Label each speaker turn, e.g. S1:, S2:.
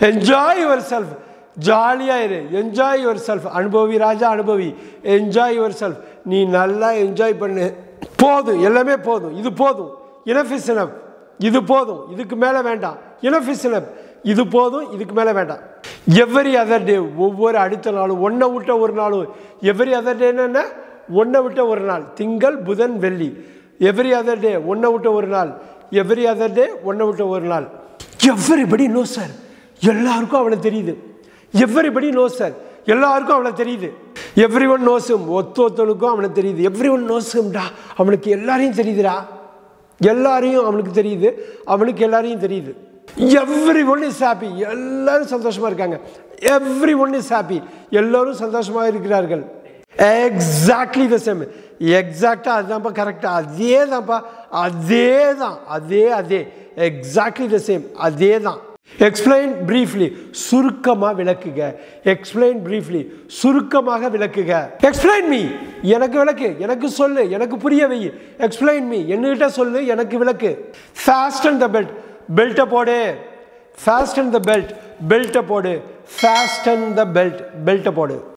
S1: enjoy your self ஜாலியாக இரு enjoy your self அனுபவி ராஜா அனுபவி என்ஜாய் யுவர் செல்ஃப் நீ நல்லா என்ஜாய் பண்ணு போதும் எல்லாமே போதும் இது போதும் இனஃப் இஸ் இனஃப் இது போதும் இதுக்கு மேலே வேண்டாம் இனஃப் இஸ் இனஃப் இது போதும் இதுக்கு மேலே வேண்டாம் எவ்ரி அதர் டே ஒவ்வொரு அடுத்த நாளும் ஒன்றை விட்ட ஒரு நாளும் எவ்ரி அதர் டேன்னு என்ன ஒன்றை விட்ட ஒரு நாள் திங்கள் புதன் வெள்ளி எவ்ரி அதர் டே ஒன்றை விட்ட ஒரு நாள் எவ்ரி அதர் டே ஒன்றை விட்ட ஒரு நாள் எவ்ரிபடி நோ சார் எல்லாருக்கும் அவனை தெரியுது எவ்ரிபடி நோ சார் எல்லாருக்கும் அவனை தெரியுது எவ்ரி ஒன் நோஸும் ஒத்து ஒத்தனுக்கும் அவனை தெரியுது எவ்ரி ஒன் நோஸும்டா அவனுக்கு எல்லாரையும் தெரியுதுடா எல்லாரையும் அவனுக்கு தெரியுது அவனுக்கு எல்லாரையும் தெரியுது எவ்ரி ஒன் இஸ் ஹாப்பி எல்லாரும் சந்தோஷமா இருக்காங்க எவ்ரி ஒன் இஸ் ஹாப்பி எல்லோரும் சந்தோஷமாக இருக்கிறார்கள் எக்ஸாக்ட்லி த சேம் எக்ஸாக்டாக அதுதான்ப்பா கரெக்டாக அதே தான்ப்பா அதே தான் அதே அதே எக்ஸாக்ட்லி த சேம் அதே தான் எக்ஸ்பிளைன் பிரீஃப்லி சுருக்கமாக விளக்குக எக்ஸ்பிளைன் பிரீஃப்லி சுருக்கமாக விளக்குக எக்ஸ்பிளைன் மீ எனக்கு விளக்கு எனக்கு சொல்லு எனக்கு புரிய வை எக்ஸ்பிளைன் மீ என்கிட்ட சொல்லு எனக்கு விளக்கு ஃபாஸ்ட் அண்ட் த பெல்ட் பெல்ட்டை போடு ஃபாஸ்ட் அண்ட் த பெல்ட் பெல்ட்டை போடு ஃபாஸ்ட் அண்ட் த பெல்ட் பெல்ட்டை போடு